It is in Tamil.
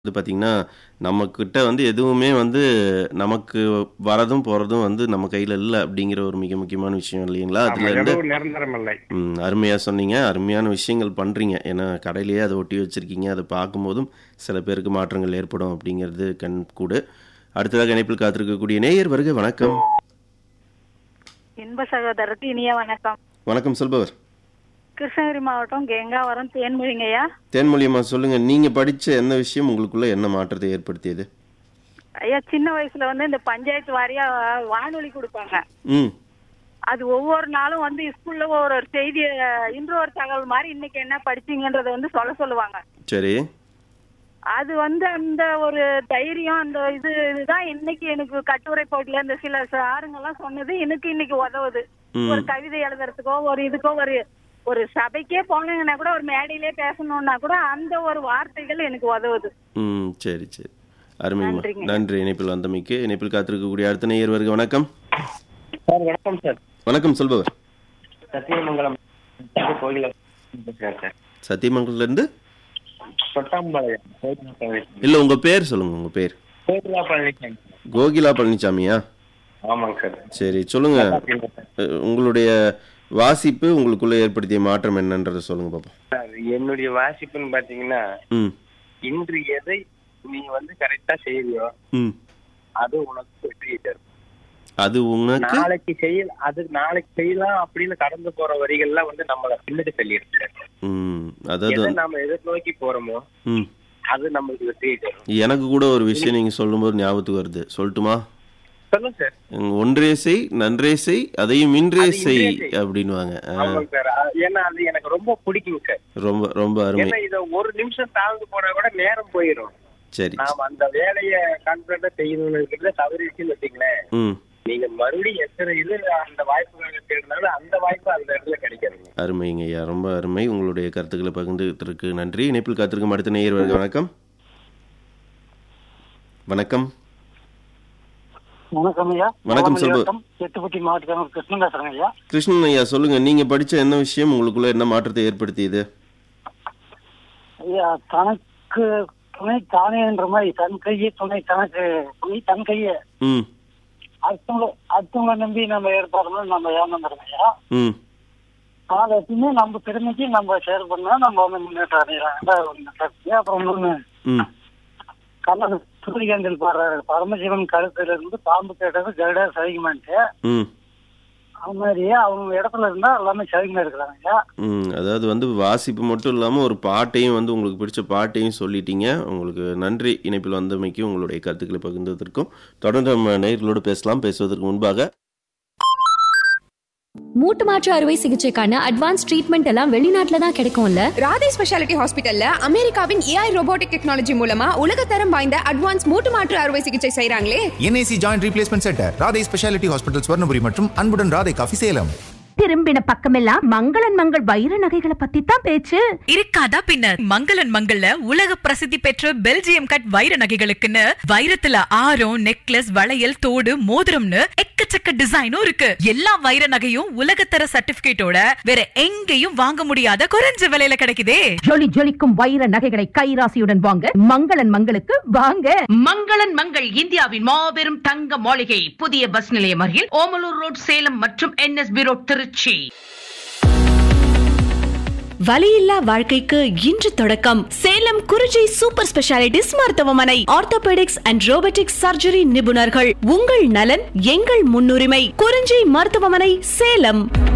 வந்து பார்த்தீங்கன்னா, நம்மகிட்ட வந்து எதுவுமே வந்து நமக்கு வரதும், போறதும் வந்து நம்ம கையில இல்ல அப்படிங்கிற ஒரு மிக முக்கியமான விஷயம் இல்லைங்களா? ஆமா. அதுலேருந்து எதுவும் நிரந்தரமில்லை. ம். அருமையா சொன்னீங்க. அருமையான விஷயங்கள் பண்றீங்க. ஏன்னா, கடையிலேயே அத ஒட்டி வச்சிருக்கீங்க. அத பார்க்கும்போதும் சில பேருக்கு மாற்றங்கள் ஏற்படும் அப்படிங்கிறது கண்கூடு. அடுத்ததாக இணைப்பில் காத்திருக்கக்கூடிய நேயர் வருக வணக்கம். இன்ப சகோதரருக்கு இனிய வணக்கம் வணக்கம் சொல்பவர். கிருஷ்ணகிரி மாவட்டம் கெங்காவரம் தேன்மொழிங்கய்யா தேன்மொழியம்மா சொல்லுங்க. நீங்க படிச்ச எந்த விஷயம் உங்களுக்குள்ள என்ன மாற்றத்தை ஏற்படுத்தியது? ஐயா சின்ன வயசுல வந்து இந்த பஞ்சாயத்து வாரியா வானொலி கொடுப்பாங்க ம். அது ஒவ்வொரு நாளும் வந்து ஸ்கூல்ல ஒரு ஒரு செய்தி இன்று ஒரு தகவல் மாதிரி இன்னைக்கு என்ன படிச்சீங்கன்றத வந்து சொல்ல சொல்லுவாங்க சரி. அது வந்து அந்த ஒரு தைரியம் அந்த இது இதுதான் இன்னைக்கு எனக்கு கட்டுரை போட்டியில இந்த சில சாருங்க எல்லாம் சொன்னது எனக்கு இன்னைக்கு உதவுது ம். ஒரு கவிதை எழுதுறதுக்கோ ஒரு இதுக்கோ ஒரு ஒரு சபைக்கே போனீங்கன்னா கூட ஒரு மேடையிலே பேசணும்னா கூட அந்த ஒரு வார்த்தைகள் எனக்கு உதவுது ம். சரி, சரி. அருமைம்மா. நன்றிங்க. நன்றி இணைப்பில் வந்தமைக்கு. இணைப்பில் காத்திருக்கக்கூடிய அடுத்த நேயர் வருக வணக்கம். சார் வணக்கம் சார். வணக்கம் சொல்பவர். சத்தியமங்கலம் கோயில பேசுறேன் சார். சத்தியமங்கலத்திலிருந்து தொட்டாம்பாளையம் கோயிலா பழனிசாமி. இல்ல உங்க பேர் சொல்லுங்க உங்க பேர். கோயிலா பழனிசாமி. கோகிலா பழனிசாமியா? ஆமாங்க சார். சரி சொல்லுங்க. சாப்பிட்டீங்களா சார்? அஹ், உங்களுடைய வாசிப்பு உங்களுக்குள்ள ஏற்படுத்திய மாற்றம் என்னன்றதை சொல்லுங்க பாப்போம். சார் என்னுடைய வாசிப்புன்னு பாத்தீங்கன்னா ம். இன்று எதை நீ வந்து கரெக்டா செய்யறியோ ம். அது உனக்கு வெற்றியை தரும் அது உனக்கு நாளைக்கு செய்ய அது நாளைக்கு செய்யலாம் அப்படின்னு கடந்து போற வரிகள்லாம் வந்து நம்மள பின்னாடி தள்ளிடுச்சு சார். ம். அதாவது எதை வந்து- நாம எதிர்நோக்கி போறோமோ ம். அது நம்மளுக்கு வெற்றியை தரும் எனக்கு கூட ஒரு விஷயம் நீங்க சொல்லும்போது ஞாபகத்துக்கு வருது. சொல்லட்டுமா? சொல்லுங்க சார் உம், ஒன்றே செய் நன்றே செய் அதையும் இன்றே அது செய் இன்றே செய். அப்படின்னுவாங்க. ஆ, ஆமாங்க சார் அ- ஏன்னா அது எனக்கு ரொம்ப பிடிக்குங்க சார் ரொம்ப ரொம்ப அருமை. ஏன்னா இத ஒரு நிமிஷம் தாழ்ந்து போனா கூட நேரம் போயிடும் சரி. நாம அந்த வேலைய கான்பிடண்டா செய்யணும்னு தவறிச்சுன்னு வச்சுங்களேன் ம். நீங்க மறுபடியும் எத்தனை இது அந்த வாய்ப்புகளை தேடினாலும் அந்த வாய்ப்பு அந்த இடத்துல கிடைக்காதுங்க அருமைங்க ஐயா ரொம்ப அருமை உங்களுடைய கருத்துக்களை பகிர்ந்துகிட்டிருக்கு நன்றி இணைப்பில் காத்திருக்கும் அடுத்த நேயர் வருக வணக்கம் வணக்கம் வணக்கம் ஐயா வணக்கம் கோவளம் சொல்பு. மாவட்டம் எட்டுப்பட்டி மாவட்டத்தில் கிருஷ்ணன் பேசுறேங்க ஐயா கிருஷ்ணன் ஐயா சொல்லுங்க நீங்க படிச்ச என்ன விஷயம் உங்களுக்குள்ள என்ன மாற்றத்தை ஏற்படுத்தியது ஐயா தனக்கு துணை தானேன்ற மாதிரி தன் கையே துணை தனக்கு துணை தன் கையே ம் அடுத்தவங்க அடுத்தவங்க நம்பி நம்ம ஏற்பாடுன்னு நம்ம ஏமாந்துறோம் ஐயா ம் அதை எப்பயுமே நம்ம திறமைக்கு நம்ம ஷேர் பண்ணா நம்ம வந்து முன்னேற்றம் அடையலாம் அப்புறம் இன்னொன்னு ம் கண்ணன் சூரியகாந்தில் பாடுறாரு பரமசிவன் கழுத்துல இருந்து பாம்பு கேட்டது கருடா சகிமான்ட்டு ம் அது மாதிரி அவங்க இடத்துல இருந்தா எல்லாமே சகிமா இருக்கிறாங்க ஐயா ம் அதாவது வந்து வாசிப்பு மட்டும் இல்லாமல் ஒரு பாட்டையும் வந்து உங்களுக்கு பிடிச்ச பாட்டையும் சொல்லிட்டீங்க உங்களுக்கு நன்றி இணைப்பில் வந்தமைக்கு உங்களுடைய கருத்துக்களை பகிர்ந்ததற்கும் தொடர்ந்து நம்ம நேயர்களோடு பேசலாம் பேசுவதற்கு முன்பாக மூட்டு மாற்று அறுவை சிகிச்சைக்கான அட்வான்ஸ் ட்ரீட்மெண்ட் எல்லாம் வெளிநாட்டுல தான் கிடைக்கும்ல ராதே ஸ்பெஷாலிட்டி ஹாஸ்பிட்டல்ல அமெரிக்காவின் ஏஐ ரோபோட்டிக் டெக்னாலஜி மூலமா உலகத்தரம் வாய்ந்த அட்வான்ஸ் மூட்டு மாற்று அறுவை சிகிச்சை செய்றாங்களே NIC joint replacement centre Radhai speciality hospital Swarnapuri மற்றும் அன்புடன் ராதை காஃபி சேலம் திரும்பின பக்கமெல்லாம் மங்களன் மங்கள் வைர நகைகளை பத்தி தான் பேச்சு இருக்காதா பின்ன மங்களன் மங்கள்ல உலக பிரசித்தி பெற்ற பெல்ஜியம் கட் வைர நகைகளுக்குன்னு வைரத்துல ஆரம் நெக்லஸ் வளையல் தோடு மோதிரம்னு எக்கச்சக்க டிசைனும் இருக்கு எல்லா வைர நகையும் உலகத்தர சர்டிபிகேட்டோட வேற எங்கேயும் வாங்க முடியாத குறைஞ்ச விலையில கிடைக்குதே ஜொலி ஜொலிக்கும் வைர நகைகளை கைராசியுடன் வாங்க மங்களன் மங்களுக்கு வாங்க மங்களன் மங்கள் இந்தியாவின் மாபெரும் தங்க மாளிகை புதிய பஸ் நிலையம் அருகில் ஓமலூர் ரோட் சேலம் மற்றும் என்எஸ்பி ரோட் திருச்சி வலியில்லா வாழ்க்கைக்கு இன்று தொடக்கம் சேலம் குறிஞ்சி சூப்பர் ஸ்பெஷாலிட்டிஸ் மருத்துவமனை ஆர்த்தோபெடிக்ஸ் அண்ட் ரோபோட்டிக்ஸ் சர்ஜரி நிபுணர்கள் உங்கள் நலன் எங்கள் முன்னுரிமை குறிஞ்சி மருத்துவமனை சேலம்